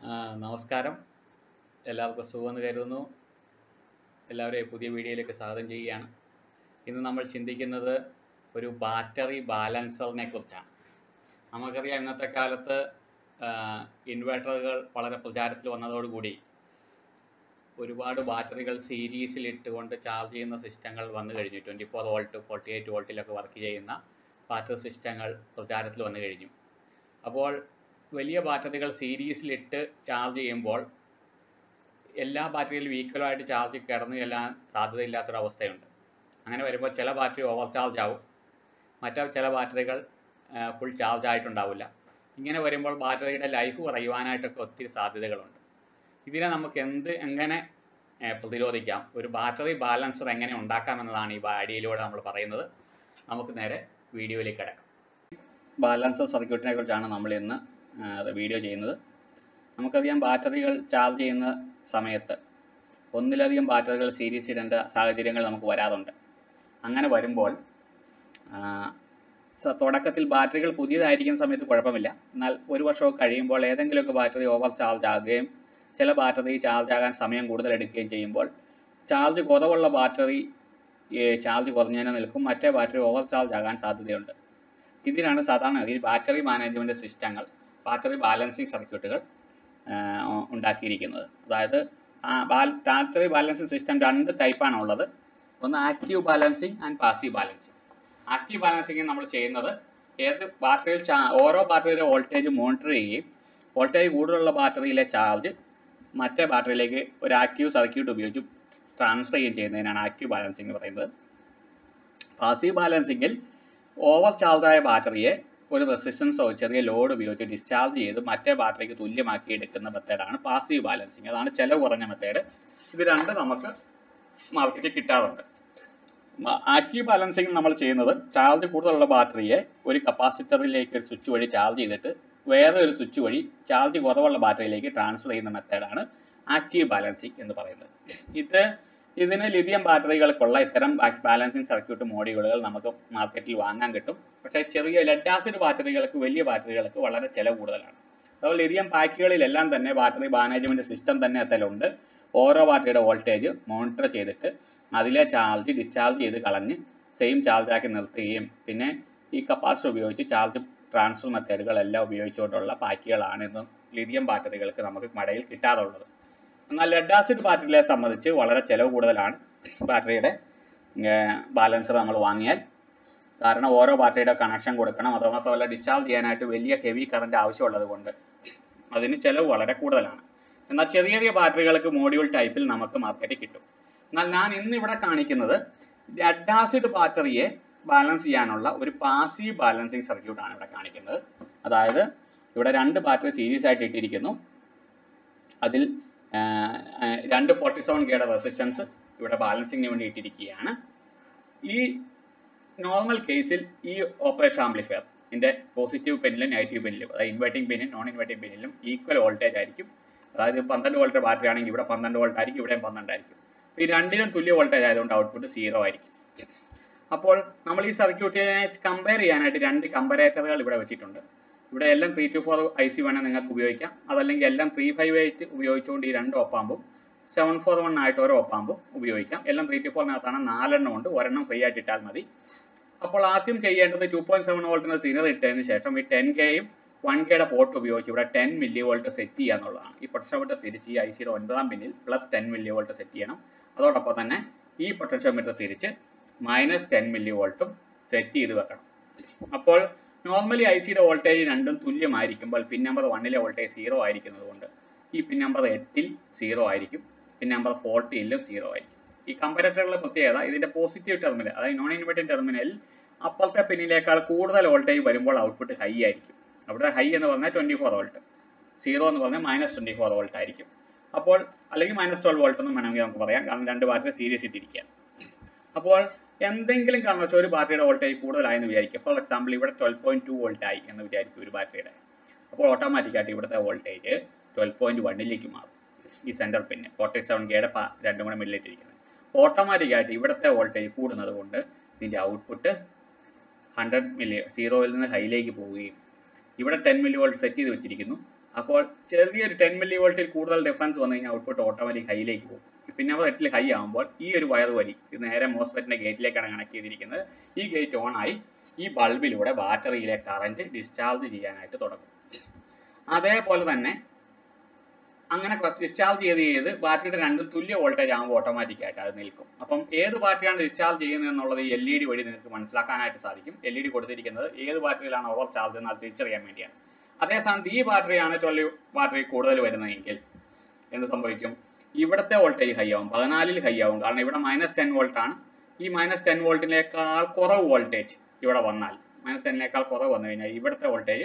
ആ, നമസ്കാരം എല്ലാവർക്കും സുഖമെന്ന് കരുതുന്നു എല്ലാവരെയും പുതിയ വീഡിയോയിലേക്ക് സ്വാഗതം ചെയ്യുകയാണ് ഇന്ന് നമ്മൾ ചിന്തിക്കുന്നത് ഒരു ബാറ്ററി ബാലൻസറിനെ കുറിച്ചാണ് നമുക്കറിയാം ഇന്നത്തെ കാലത്ത് ഇൻവെർട്ടറുകൾ വളരെ പ്രചാരത്തിൽ വന്നതോടുകൂടി ഒരുപാട് ബാറ്ററികൾ സീരീസിൽ ഇട്ടുകൊണ്ട് ചാർജ് ചെയ്യുന്ന സിസ്റ്റങ്ങൾ വന്നു കഴിഞ്ഞു twenty four volt forty eight വോൾട്ടിലൊക്കെ വർക്ക് ചെയ്യുന്ന ബാറ്ററി സിസ്റ്റങ്ങൾ പ്രചാരത്തിൽ വന്നു കഴിഞ്ഞു അപ്പോൾ വലിയ ബാറ്ററികൾ സീരീസിലിട്ട് ചാർജ് ചെയ്യുമ്പോൾ എല്ലാ ബാറ്ററിയിലും ഈക്വലായിട്ട് ചാർജ് കിടന്നു ചെല്ലാൻ സാധ്യതയില്ലാത്തൊരവസ്ഥയുണ്ട് അങ്ങനെ വരുമ്പോൾ ചില ബാറ്ററി ഓവർ ചാർജ് ആവും മറ്റു ചില ബാറ്ററികൾ ഫുൾ ചാർജ് ആയിട്ടുണ്ടാവില്ല ഇങ്ങനെ വരുമ്പോൾ ബാറ്ററിയുടെ ലൈഫ് കുറയുവാനായിട്ടൊക്കെ ഒത്തിരി സാധ്യതകളുണ്ട് ഇതിനെ നമുക്ക് എന്ത് എങ്ങനെ ഏഹ്, പ്രതിരോധിക്കാം ഒരു ബാറ്ററി ബാലൻസർ എങ്ങനെ ഉണ്ടാക്കാമെന്നതാണ് ഈ വീഡിയോയിലൂടെ നമ്മൾ പറയുന്നത് നമുക്ക് നേരെ വീഡിയോയിലേക്ക് കിടക്കാം ബാലൻസർ സർക്യൂട്ടിനെ കുറിച്ചാണ് നമ്മൾ ഇന്ന് വീഡിയോ ചെയ്യുന്നത് നമുക്കറിയാം ബാറ്ററികൾ ചാർജ് ചെയ്യുന്ന സമയത്ത് ഒന്നിലധികം ബാറ്ററികൾ സീരീസ് ഇടേണ്ട സാഹചര്യങ്ങൾ നമുക്ക് വരാറുണ്ട് അങ്ങനെ വരുമ്പോൾ ആ, സ- തുടക്കത്തിൽ ബാറ്ററികൾ പുതിയതായിരിക്കുന്ന സമയത്ത് കുഴപ്പമില്ല എന്നാൽ ഒരു വർഷമൊക്കെ കഴിയുമ്പോൾ ഏതെങ്കിലുമൊക്കെ ബാറ്ററി ഓവർ ചാർജ് ആകുകയും ചില ബാറ്ററി ചാർജ് ആകാൻ സമയം കൂടുതൽ എടുക്കുകയും ചെയ്യുമ്പോൾ ചാർജ് കുറവുള്ള ബാറ്ററി ചാർജ് കുറഞ്ഞതിനെ നിൽക്കും മറ്റേ ബാറ്ററി ഓവർ ചാർജ് ആകാൻ സാധ്യതയുണ്ട് ഇതിനാണ് സാധാരണ ഈ ബാറ്ററി മാനേജ്മെന്റ് സിസ്റ്റങ്ങൾ ബാറ്ററി ബാലൻസിങ് സർക്യൂട്ടുകൾ ഉണ്ടാക്കിയിരിക്കുന്നത് അതായത് ആ ബാൽ ബാറ്ററി ബാലൻസിങ് സിസ്റ്റം രണ്ട് ടൈപ്പാണ് ഉള്ളത് ഒന്ന് active balancing and passive balancing active balancing നമ്മൾ ചെയ്യുന്നത് ഏത് ബാറ്ററിയിൽ ചാ- ഓരോ ബാറ്ററിയുടെ വോൾട്ടേജ് മോണിറ്റർ ചെയ്യുകയും വോൾട്ടേജ് കൂടുതലുള്ള ബാറ്ററിയിലെ ചാർജ് മറ്റേ ബാറ്ററിയിലേക്ക് ഒരു ആക്റ്റീവ് സർക്യൂട്ട് ഉപയോഗിച്ച് ട്രാൻസ്ഫർ ചെയ്യുകയും ചെയ്യുന്നതിനാണ് ആക്റ്റീവ് ബാലൻസിങ് എന്ന് പറയുന്നത് പാസീവ് ബാലൻസിങ്ങിൽ ഓവർ ചാർജായ ബാറ്ററിയെ ഒരു റെസിസ്റ്റൻസോ ചെറിയ ലോഡ് ഉപയോഗിച്ച് ഡിസ്ചാർജ് ചെയ്ത് മറ്റേ ബാറ്ററിക്ക് തുല്യമാക്കി എടുക്കുന്ന മെത്തേഡാണ് പാസീവ് ബാലൻസിങ് അതാണ് ചെലവ് കുറഞ്ഞ മെത്തേഡ് ഇത് രണ്ട് നമുക്ക് മാർക്കറ്റിൽ കിട്ടാറുണ്ട് ആക്റ്റീവ് ബാലൻസിങ് നമ്മൾ ചെയ്യുന്നത് ചാർജ് കൂടുതലുള്ള ബാറ്ററിയെ ഒരു കപ്പാസിറ്ററിലേക്ക് ഒരു സ്വിച്ച് വഴി ചാർജ് ചെയ്തിട്ട് വേറെ ഒരു സ്വിച്ച് വഴി ചാർജ് കുറവുള്ള ബാറ്ററിയിലേക്ക് ട്രാൻസ്ഫർ ചെയ്യുന്ന മെത്തേഡാണ് ആക്റ്റീവ് ബാലൻസിങ് എന്ന് പറയുന്നത് ഇത് ഇതിന് ലിഥിയം ബാറ്ററികൾക്കുള്ള ഇത്തരം ബാലൻസിങ് സർക്യൂട്ട് മോഡ്യൂളുകൾ നമുക്ക് മാർക്കറ്റിൽ വാങ്ങാൻ കിട്ടും പക്ഷേ ചെറിയ ലെഡ് ആസിഡ് ബാറ്ററികൾക്ക് വലിയ ബാറ്ററികൾക്ക് വളരെ ചിലവ് കൂടുതലാണ് അതുപോലെ ലിഥിയം പാക്കുകളിലെല്ലാം തന്നെ ബാറ്ററി മാനേജ്മെന്റ് സിസ്റ്റം തന്നെ അതിലുണ്ട് ഓരോ ബാറ്ററിയുടെ വോൾട്ടേജ് മോണിറ്റർ ചെയ്തിട്ട് അതിലെ ചാർജ് ഡിസ്ചാർജ് ചെയ്ത് കളഞ്ഞ് സെയിം ചാർജ് ആക്കി നിർത്തുകയും പിന്നെ ഈ കപ്പാസിറ്റർ ഉപയോഗിച്ച് ചാർജ് ട്രാൻസ്ഫർ മെത്തേഡുകളെല്ലാം ഉപയോഗിച്ചുകൊണ്ടുള്ള പാക്കുകളാണ് ഇന്ന് ലിഥിയം ബാറ്ററികൾക്ക് നമുക്ക് മടയിൽ കിട്ടാറുള്ളത് എന്നാൽ ലെഡ് ആസിഡ് ബാറ്ററികളെ സംബന്ധിച്ച് വളരെ ചിലവ് കൂടുതലാണ് ബാറ്ററിയുടെ ബാലൻസർ നമ്മൾ വാങ്ങിയാൽ കാരണം ഓരോ ബാറ്ററിയുടെ കണക്ഷൻ കൊടുക്കണം അതുമാത്രമല്ല ഡിസ്ചാർജ് ചെയ്യാനായിട്ട് വലിയ ഹെവി കറണ്ട് ആവശ്യമുള്ളത് കൊണ്ട് അതിന് ചിലവ് വളരെ കൂടുതലാണ് എന്നാൽ ചെറിയ ചെറിയ ബാറ്ററികൾക്ക് മോഡ്യൂൾ ടൈപ്പിൽ നമുക്ക് മാർക്കറ്റിൽ കിട്ടും എന്നാൽ ഞാൻ ഇന്ന് ഇവിടെ കാണിക്കുന്നത് ലെഡ് ആസിഡ് ബാറ്ററിയെ ബാലൻസ് ചെയ്യാനുള്ള ഒരു പാസീവ് ബാലൻസിങ് സർക്യൂട്ട് ആണ് ഇവിടെ കാണിക്കുന്നത് അതായത് ഇവിടെ രണ്ട് ബാറ്ററി സീരീസ് ആയിട്ട് ഇട്ടിരിക്കുന്നു അതിൽ ആ, ആ, രണ്ട് ഫോർട്ടി സെവൻ കെയുടെ റെസിസ്റ്റൻസ് ഇവിടെ ബാലൻസിങ്ങിന് വേണ്ടി ഇട്ടിരിക്കുകയാണ് ഈ നോർമൽ കേസിൽ ഈ ഓപ്പറേഷൻ ആംപ്ലിഫയർ ഇതിന്റെ പോസിറ്റീവ് പെന്നിലും നെഗറ്റീവ് പെന്നിലും അതായത് ഇൻവെർട്ടിംഗ് പെന്നിലും നോൺ ഇൻവെർട്ടിംഗ് പെന്നിലും ഈക്വൽ വോൾട്ടേജ് ആയിരിക്കും അതായത് പന്ത്രണ്ട് വോൾട്ട് ബാറ്ററി ആണെങ്കിൽ ഇവിടെ പന്ത്രണ്ട് വോൾട്ട് ആയിരിക്കും ഇവിടെയും പന്ത്രണ്ട് ആയിരിക്കും ഈ രണ്ടിലും തുല്യ വോൾട്ടേജ് ആയതുകൊണ്ട് ഔട്ട്പുട്ട് സീറോ ആയിരിക്കും അപ്പോൾ നമ്മൾ ഈ സർക്യൂട്ടിനെ കമ്പയർ ചെയ്യാനായിട്ട് രണ്ട് കമ്പറേറ്ററുകൾ ഇവിടെ വെച്ചിട്ടുണ്ട് ഇവിടെ എല്ലാം three two four I C വേണേൽ നിങ്ങൾക്ക് ഉപയോഗിക്കാം അതല്ലെങ്കിൽ എല്ലാം ത്രീ ഫൈവ് എയ്റ്റ് ഉപയോഗിച്ചുകൊണ്ട് ഈ രണ്ട് ഒപ്പാമ്പും സെവൻ ഫോർ വൺ ആയിട്ട് ഓരോ ഒപ്പാമ്പും ഉപയോഗിക്കാം എല്ലാം ത്രീ ടു ഫോറിനകത്താണ് നാലെണ്ണം ഉണ്ട് ഒരെണ്ണം ഫ്രീ ആയിട്ട് ഇട്ടാൽ മതി അപ്പോൾ ആദ്യം ചെയ്യേണ്ടത് ടു പോയിന്റ് സെവൻ വോൾട്ടിന് സീനിയർ ഇട്ടതിന് ശേഷം ഈ ടെൻ കെയും വൺ കെയുടെ പോർട്ട് ഉപയോഗിച്ച് ഇവിടെ ടെൻ മില്ലി വോൾട്ട് സെറ്റ് ചെയ്യുക എന്നുള്ളതാണ് ഈ പൊട്ടൻഷ്യോമീറ്റർ തിരിച്ച് ഈ ഐ സിയുടെ ഒൻപതാം പിന്നിൽ plus ten milli volt set ചെയ്യണം അതോടൊപ്പം തന്നെ ഈ പൊട്ടൻഷ്യോമീറ്റർ തിരിച്ച് മൈനസ് ടെൻ മില്ലി വോൾട്ടും സെറ്റ് ചെയ്ത് വെക്കണം അപ്പോൾ നോർമലി ഐ സിയുടെ വോൾട്ടേജ് രണ്ടും തുല്യമായിരിക്കുമ്പോൾ പിൻ നമ്പർ വണ്ണിലെ വോൾട്ടേജ് സീറോ ആയിരിക്കുന്നത് കൊണ്ട് ഈ പിൻ നമ്പർ എട്ടിൽ സീറോ ആയിരിക്കും പിൻ നമ്പർ ഫോർട്ടിയിലും സീറോ ആയിരിക്കും ഈ കമ്പാരറ്ററുകളുടെ പ്രത്യേകത ഇതിന്റെ പോസിറ്റീവ് ടെർമിനൽ അതായത് നോൺ ഇൻവെർട്ടിംഗ് ടെർമിനൽ അപ്പുറത്തെ പിന്നിനേക്കാൾ കൂടുതൽ വോൾട്ടേജ് വരുമ്പോൾ ഔട്ട്പുട്ട് ഹൈ ആയിരിക്കും അവിടെ ഹൈ എന്ന് പറഞ്ഞാൽ ട്വന്റി ഫോർ വോൾട്ട് സീറോ എന്ന് പറഞ്ഞാൽ മൈനസ് ട്വന്റി ഫോർ വോൾട്ട് ആയിരിക്കും അപ്പോൾ അല്ലെങ്കിൽ മൈനസ് ട്വൽവ് വോൾട്ട് എന്ന് വേണമെങ്കിൽ നമുക്ക് പറയാം കാരണം രണ്ട് ബാറ്ററി സീരീസ് ഇട്ടിരിക്കുക അപ്പോൾ എന്തെങ്കിലും കാരണവശാൽ ഒരു ബാറ്ററിയുടെ വോൾട്ടേജ് കൂടുതലായെന്ന് വിചാരിക്കും ഫോർ എക്സാമ്പിൾ ഇവിടെ ട്വൽവ് പോയിന്റ് ടു വോൾട്ട് ആയി എന്ന് വിചാരിക്കും ഒരു ബാറ്ററിയുടെ അപ്പോൾ ഓട്ടോമാറ്റിക്കായിട്ട് ഇവിടുത്തെ വോൾട്ടേജ് ട്വൽവ് പോയിന്റ് വണ്ണിലേക്ക് മാറും ഈ സെന്റർ പിന്നെ ഫോർട്ടി സെവൻ കെയുടെ രണ്ടും കൂടെ മില്ലിട്ടിരിക്കുന്നത് ഓട്ടോമാറ്റിക്കായിട്ട് ഇവിടുത്തെ വോൾട്ടേജ് കൂടുന്നത് കൊണ്ട് ഇതിന്റെ ഔട്ട്പുട്ട് ഹൺഡ്രഡ് മില്ലി സീറോയിൽ നിന്ന് ഹൈയിലേക്ക് പോവുകയും ഇവിടെ ടെൻ മില്ലി വോൾട്ട് സെറ്റ് ചെയ്ത് വെച്ചിരിക്കുന്നു അപ്പോൾ ചെറിയൊരു ടെൻ മില്ലി വോൾട്ടിൽ കൂടുതൽ ഡിഫറൻസ് വന്നു കഴിഞ്ഞാൽ ഔട്ട്പുട്ട് ഓട്ടോമാറ്റിക് ഹൈയിലേക്ക് പോകും പിന്നെ അവർ എട്ടിൽ ഹൈ ആകുമ്പോൾ ഈ ഒരു വയർ വരി ഇത് നേരെ മോസ്ഫെറ്റിന്റെ ഗേറ്റിലേക്കാണ് കണക്ട് ചെയ്തിരിക്കുന്നത് ഈ ഗേറ്റ് ഓൺ ആയി ഈ ബൾബിലൂടെ ബാറ്ററിയിലെ കറന്റ് ഡിസ്ചാർജ് ചെയ്യാനായിട്ട് തുടങ്ങും അതേപോലെ തന്നെ അങ്ങനെ ഡിസ്ചാർജ് ചെയ്ത് ചെയ്ത് ബാറ്ററിയുടെ രണ്ടും തുല്യ വോൾട്ടേജ് ആകുമ്പോൾ ഓട്ടോമാറ്റിക് ആയിട്ട് അത് നിൽക്കും അപ്പം ഏത് ബാറ്ററിയാണ് ഡിസ്ചാർജ് ചെയ്യുന്നത് എന്നുള്ളത് എൽ ഇ ഡി വഴി നിങ്ങൾക്ക് മനസ്സിലാക്കാനായിട്ട് സാധിക്കും എൽ ഇ ഡി കൊടുത്തിരിക്കുന്നത് ഏത് ബാറ്ററിയിലാണ് ഓവർ ചാർജ് എന്ന് അത് തിരിച്ചറിയാൻ വേണ്ടിയാണ് അതേസമയം ഈ ബാറ്ററിയാണ് ട്വൽവ് ബാറ്ററി കൂടുതൽ വരുന്നതെങ്കിൽ എന്ത് സംഭവിക്കും ഇവിടുത്തെ വോൾട്ടേജ് ഹൈ ആവും പതിനാലിൽ ഹൈ ആവും കാരണം ഇവിടെ മൈനസ് ടെൻ വോൾട്ട് ആണ് ഈ മൈനസ് ടെൻ വോൾട്ടിനേക്കാൾ കുറവ് വോൾട്ടേജ് ഇവിടെ വന്നാൽ മൈനസ് ടെന്നിനേക്കാൾ കുറവ് വന്നു കഴിഞ്ഞാൽ ഇവിടുത്തെ വോൾട്ടേജ്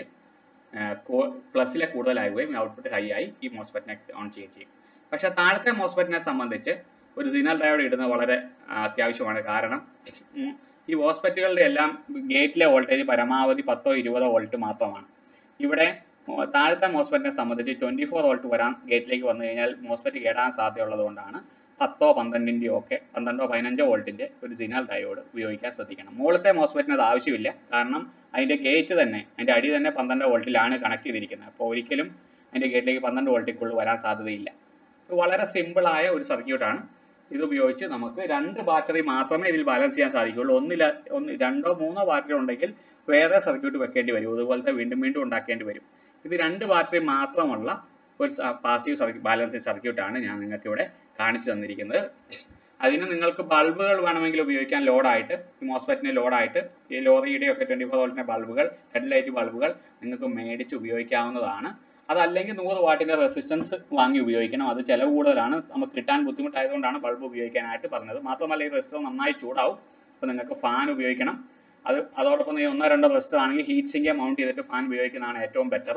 പ്ലസിലെ കൂടുതലാകുകയും ഔട്ട്പുട്ട് ഹൈ ആയി ഈ മോസ്ഫെറ്റിനെ ഓൺ ചെയ്യുകയും ചെയ്യും പക്ഷെ താഴത്തെ മോസ്ഫെറ്റിനെ സംബന്ധിച്ച് ഒരു സിഗ്നൽ ഡയോഡ് ഇടുന്നത് വളരെ ആ, അത്യാവശ്യമാണ് കാരണം ഉം, ഈ മോസ്ഫെറ്റുകളുടെ എല്ലാം ഗേറ്റിലെ വോൾട്ടേജ് പരമാവധി പത്തോ ഇരുപതോ വോൾട്ട് മാത്രമാണ് ഇവിടെ മോ- താഴത്തെ മോസ്ഫെറ്റിനെ സംബന്ധിച്ച് ട്വന്റി ഫോർ വോൾട്ട് വരാൻ ഗേറ്റിലേക്ക് വന്നു കഴിഞ്ഞാൽ മോസ്ഫെറ്റ് കേടാൻ സാധ്യതയുള്ളത് കൊണ്ടാണ് പത്തോ പന്ത്രണ്ടിൻ്റെയോ ഒക്കെ പന്ത്രണ്ടോ പതിനഞ്ചോ വോൾട്ടിന്റെ ഒരു സിഗ്നൽ ഡയോഡ് ഉപയോഗിക്കാൻ ശ്രദ്ധിക്കണം മുകളിലത്തെ മോസ്ഫെറ്റിന് അത് ആവശ്യമില്ല കാരണം അതിന്റെ ഗേറ്റ് തന്നെ അതിന്റെ അടി തന്നെ പന്ത്രണ്ട് വോൾട്ടിലാണ് കണക്ട് ചെയ്തിരിക്കുന്നത് അപ്പോൾ ഒരിക്കലും അതിന്റെ ഗേറ്റിലേക്ക് പന്ത്രണ്ട് വോൾട്ടിക്കുള്ളിൽ വരാൻ സാധ്യതയില്ല ഇത് വളരെ സിമ്പിൾ ആയ ഒരു സർക്യൂട്ടാണ് ഇത് ഉപയോഗിച്ച് നമുക്ക് രണ്ട് ബാറ്ററി മാത്രമേ ഇതിൽ ബാലൻസ് ചെയ്യാൻ സാധിക്കുകയുള്ളൂ ഒന്നില ഒന്ന് രണ്ടോ മൂന്നോ ബാറ്ററി ഉണ്ടെങ്കിൽ വേറെ സർക്യൂട്ട് വെക്കേണ്ടി വരും ഇതുപോലത്തെ വീണ്ടും വീണ്ടും ഉണ്ടാക്കേണ്ടി വരും ഇത് രണ്ട് ബാറ്ററി മാത്രമുള്ള ഒരു പാസീവ് സർക്യൂട്ട് ബാലൻസിങ് സർക്യൂട്ടാണ് ഞാൻ നിങ്ങൾക്ക് ഇവിടെ കാണിച്ചു തന്നിരിക്കുന്നത് അതിന് നിങ്ങൾക്ക് ബൾബുകൾ വേണമെങ്കിൽ ഉപയോഗിക്കാൻ ലോഡായിട്ട് ഈ മോസ്ഫെറ്റിന് ലോഡായിട്ട് ഈ ലോറിയുടെ ഒക്കെ ട്വന്റി ഫോർ വോൾട്ടിന്റെ ബൾബുകൾ ഹെഡ്ലൈറ്റ് ബൾബുകൾ നിങ്ങൾക്ക് മേടിച്ച് ഉപയോഗിക്കാവുന്നതാണ് അതല്ലെങ്കിൽ നൂറ് വാട്ടിന്റെ റെസിസ്റ്റൻസ് വാങ്ങി ഉപയോഗിക്കണം അത് ചിലവ് കൂടുതലാണ് നമുക്ക് കിട്ടാൻ ബുദ്ധിമുട്ടായതുകൊണ്ടാണ് ബൾബ് ഉപയോഗിക്കാനായിട്ട് പറഞ്ഞത് മാത്രമല്ല ഈ റെസിസ്റ്റർ നന്നായി ചൂടാവും അപ്പോൾ നിങ്ങൾക്ക് ഫാൻ ഉപയോഗിക്കണം അത് അതോടൊപ്പം ഈ ഒന്നോ രണ്ടോ റെസിസ്റ്റർ ആണെങ്കിൽ ഹീറ്റ് സിങ്കെ മൗണ്ട് ചെയ്തിട്ട് ഫാൻ ഉപയോഗിക്കുന്നതാണ് ഏറ്റവും ബെറ്റർ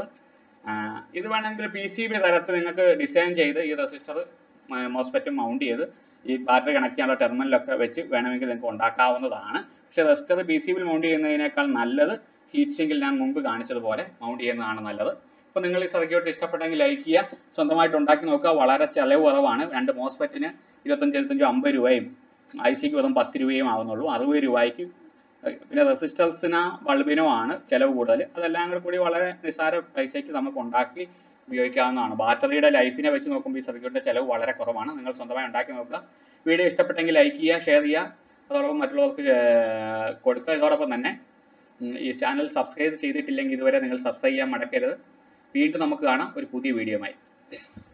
ഇത് വേണമെങ്കിൽ പി സി ബി തരത്തിൽ നിങ്ങൾക്ക് ഡിസൈൻ ചെയ്ത് ഈ റെസിസ്റ്റർ മോസ്ഫെറ്റ് മൗണ്ട് ചെയ്ത് ഈ ബാറ്ററി കണക്ട് ചെയ്യാനുള്ള ടെർമിനലൊക്കെ വെച്ച് വേണമെങ്കിൽ നിങ്ങൾക്ക് ഉണ്ടാക്കാവുന്നതാണ് പക്ഷെ റെസിസ്റ്റർ പി സി ബിയിൽ മൗണ്ട് ചെയ്യുന്നതിനേക്കാൾ നല്ലത് ഹീറ്റ് സിങ്കിൽ ഞാൻ മുമ്പ് കാണിച്ചതുപോലെ മൗണ്ട് ചെയ്യുന്നതാണ് നല്ലത് അപ്പോൾ നിങ്ങൾ ഈ സർക്യൂട്ട് ഇഷ്ടപ്പെട്ടെങ്കിൽ ലൈക്ക് ചെയ്യുക സ്വന്തമായിട്ട് ഉണ്ടാക്കി നോക്കുക വളരെ ചെലവ് കുറവാണ് രണ്ട് മോസ്ഫെറ്റിന് ഇരുപത്തഞ്ച് ഇരുപത്തഞ്ചോ അമ്പത് രൂപയും ഐ സിക്ക് വെറും പത്ത് രൂപയും ആവുന്നുള്ളൂ അറുപത് രൂപയ്ക്ക് പിന്നെ റെസിസ്റ്റൻസിനോ ബൾബിനോ ആണ് ചെലവ് കൂടുതൽ അതെല്ലാം കൂടി കൂടി വളരെ നിസ്സാര പൈസയ്ക്ക് നമുക്ക് ഉണ്ടാക്കി ഉപയോഗിക്കാവുന്നതാണ് ബാറ്ററിയുടെ ലൈഫിനെ വെച്ച് നോക്കുമ്പോൾ ഈ സർക്യൂട്ടിന്റെ ചെലവ് വളരെ കുറവാണ് നിങ്ങൾ സ്വന്തമായി ഉണ്ടാക്കി നോക്കുക വീഡിയോ ഇഷ്ടപ്പെട്ടെങ്കിൽ ലൈക്ക് ചെയ്യുക ഷെയർ ചെയ്യുക അതോടൊപ്പം മറ്റുള്ളവർക്ക് ഏർ കൊടുക്കുക ഇതോടൊപ്പം തന്നെ ഉം, ഈ ചാനൽ സബ്സ്ക്രൈബ് ചെയ്തിട്ടില്ലെങ്കിൽ ഇതുവരെ നിങ്ങൾ സബ്സ്ക്രൈബ് ചെയ്യാൻ മടക്കരുത് വീണ്ടും നമുക്ക് കാണാം ഒരു പുതിയ വീഡിയോയുമായി